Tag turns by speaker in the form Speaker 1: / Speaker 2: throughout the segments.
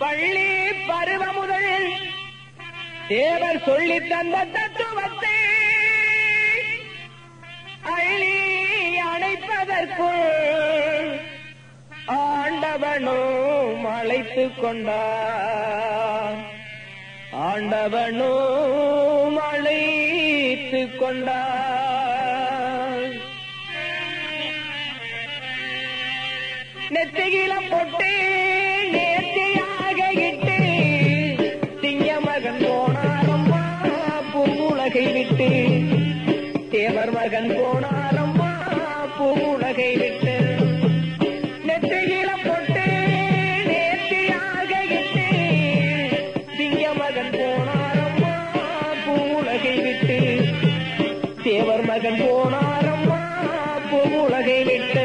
Speaker 1: பள்ளி பருவ முதல் தேவர் சொல்லி தந்த தத்துவத்தை அள்ளி அணைப்பதற்குள் ஆண்டவனும் அழைத்துக் கொண்டான் ஆண்டவனும் அழைத்துக் கொண்டான் நெத்தியில பொட்டு நேர்த்தியாக இட்டு திங்க மகன் போனாரம்மா பூவுலகை விட்டு தேவர் மகன் போனாரம்மா பூவுலகை விட்டு நெத்தியில பொட்டு நேர்த்தியாக இட்டு திங்க மகன் போனாரம்மா பூவுலகை விட்டு தேவர் மகன் போனாரம்மா பூவுலகை விட்டு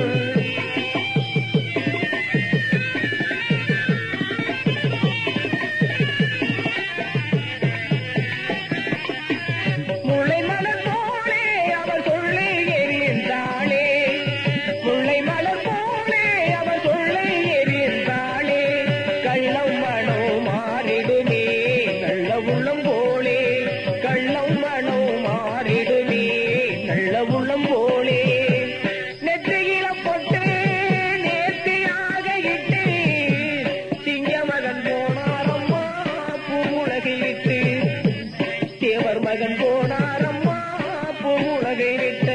Speaker 1: முல்லை மலர் போலே அவர் சொல்லி எரிந்தாளே முல்லை மலர் போலே அவர் சொல்லி எரிந்தாளே கள்ளம் மனோ மாறிடுமே நல்ல உள்ளம் போலே கள்ளம் மனோ மாறிடுமே நல்ல உள்ளம் போலே நெற்றியில பொட்டு நேர்த்தியாக இட்டு சிங்க மகன் போனாரம்மா பூவுலகை விட்டு தேவர் மகன் போனாரம்மா பூவுலகை விட்டு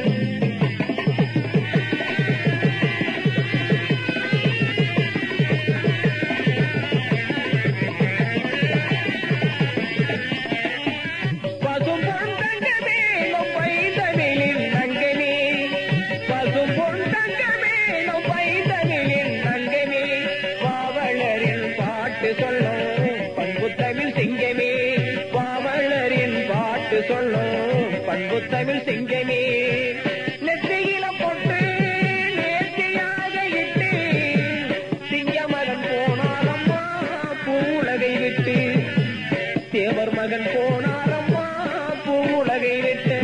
Speaker 1: பசும் பொந்தங்கமே பைதனிலின் நங்கமே பசும் பொந்தங்கமே பைதனிலின் நங்கமே பாவலரின் பாட்டு சொல்லும் பண்புத்தமிழ் சிங்கமே பாவலரின் பாட்டு சொல்லும் பண்புத்தமிழ் சிங்கமே நெற்றியில பொட்டு நேர்த்தியாக இட்டு சிங்கமகன் போனாரம்மா பூவுலகை விட்டு தேவர் மகன் போனாரம்மா பூவுலகை விட்டு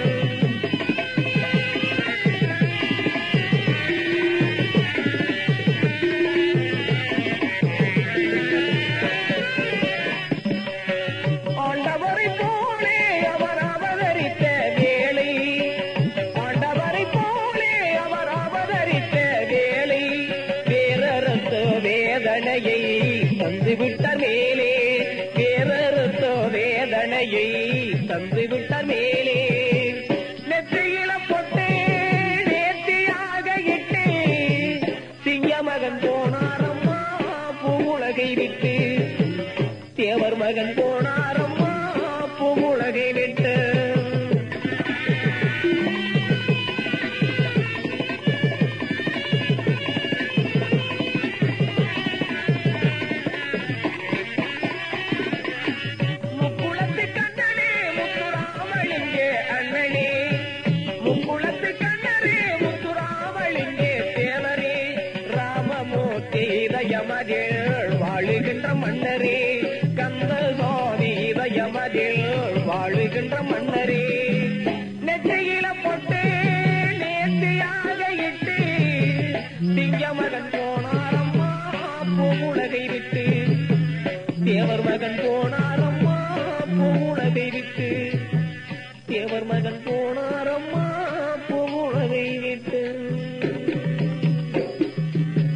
Speaker 1: ஆண்டவரை போலே அவர் அவதரித்த வேலை ஆண்டவரை போலே அவர் அவதரித்த வேலை வேறறுத்த வேதனையை தந்துவிட்ட மேலே வேறறுத்த வேதனையை தந்துவிட்ட மேலே நெற்றியில பொட்டு நேர்த்தியாக இட்டு சிங்கமகன் போனாரம்மா பூவுலகை விட்டு தேவர் மகன் போனாரம்மா பூவுலகை விட்டு முக்குளத்து கண்ணனே முத்துராமலிங்கே அண்ணனே முக்குளத்து கண்ணனே முத்துராமலிங்கே தேவரே ராமமூர்த்தி இதயமதில் வாழுகின்ற மன்னரே கந்த சுவாமி இதயமதில் வாழுகின்ற மன்னரே நெற்றியில பொட்டு நேர்த்தியாக இட்டு திங்கமகன் போனாரம்மா பூவுலகை விட்டு தேவர் மகன் போனாரம்மா பூவுலகை விட்டு தேவர் மகன் போனாரம்மா